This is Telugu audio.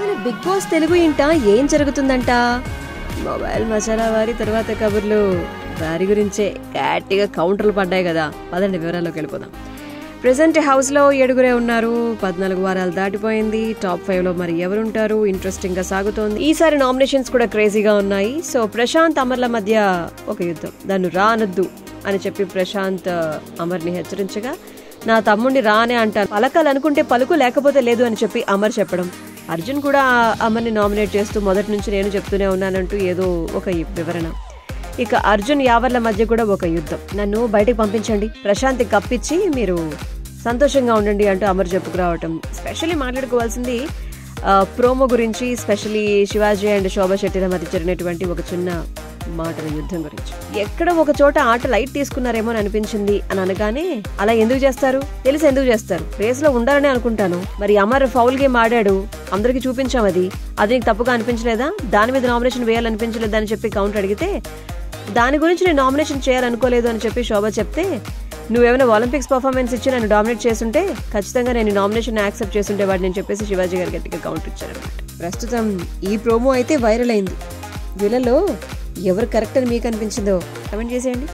మన బిగ్ బాస్ తెలుగు ఇంట ఏం జరుగుతుందంట మొబైల్ మసాలా వారి తర్వాత కబుర్లు వారి గురించే గట్టిగా కౌంటర్లు పడ్డాయి కదా పదండి వివరాల్లోకి వెళ్ళిపోదాం ప్రెసెంట్ హౌస్లో ఏడుగురే ఉన్నారు పద్నాలుగు వారాలు దాటిపోయింది టాప్ ఫైవ్ లో మరి ఎవరుంటారు ఇంట్రెస్టింగ్ గా సాగుతోంది ఈసారి నామినేషన్స్ కూడా క్రేజీగా ఉన్నాయి సో ప్రశాంత్ అమర్ల మధ్య ఒక యుద్ధం దాన్ని రానొద్దు అని చెప్పి ప్రశాంత్ అమర్ని హెచ్చరించగా నా తమ్ముడిని రానే అంటాను పలకాలనుకుంటే పలుకు లేకపోతే లేదు అని చెప్పి అమర్ చెప్పడం అర్జున్ కూడా అమర్ని నామినేట్ చేస్తూ మొదటి నుంచి నేను చెప్తూనే ఉన్నానంటూ ఏదో ఒక వివరణ ఇక అర్జున్ యావర్ల మధ్య కూడా ఒక యుద్ధం నన్ను బయటకు పంపించండి ప్రశాంతి కప్పించి మీరు సంతోషంగా ఉండండి అంటూ అమర్ చెప్పుకురావటం స్పెషల్లీ మాట్లాడుకోవాల్సింది ఆ, ప్రోమో గురించి స్పెషల్లీ శివాజీ అండ్ శోభా శెట్టిల మధ్య జరిగినటువంటి ఒక చిన్న మాటల యుద్ధం గురించి ఎక్కడ ఒక చోట ఆట లైట్ తీసుకున్నారేమో అని అనిపించింది అని అనగానే అలా ఎందుకు చేస్తారు తెలిసి ఎందుకు చేస్తారు రేస్ లో ఉండాలని అనుకుంటాను మరి అమర్ ఫౌల్ గేమ్ ఆడాడు అందరికి చూపించాం అది అది నీకు తప్పుగా అనిపించలేదా దాని మీద నామినేషన్ వేయాలనిపించలేదా అని చెప్పి కౌంటర్ అడిగితే దాని గురించి నేను నామినేషన్ చేయాలనుకోలేదు అని చెప్పి శోభ చెప్తే నువ్వేమైనా ఒలింపిక్స్ పర్ఫార్మెన్స్ ఇచ్చి నన్ను డామినేట్ చేస్తుంటే ఖచ్చితంగా నేను నామినేషన్ యాక్సెప్ట్ చేస్తుంటే వాడిని నేను చెప్పేసి శివాజీ గారి గట్టిగా కౌంటర్ ఇచ్చారనమాట ప్రస్తుతం ఈ ప్రోమో అయితే వైరల్ అయింది వీళ్ళలో ఎవరు కరెక్ట్ అని మీకు అనిపించిందో కమెంట్ చేసేయండి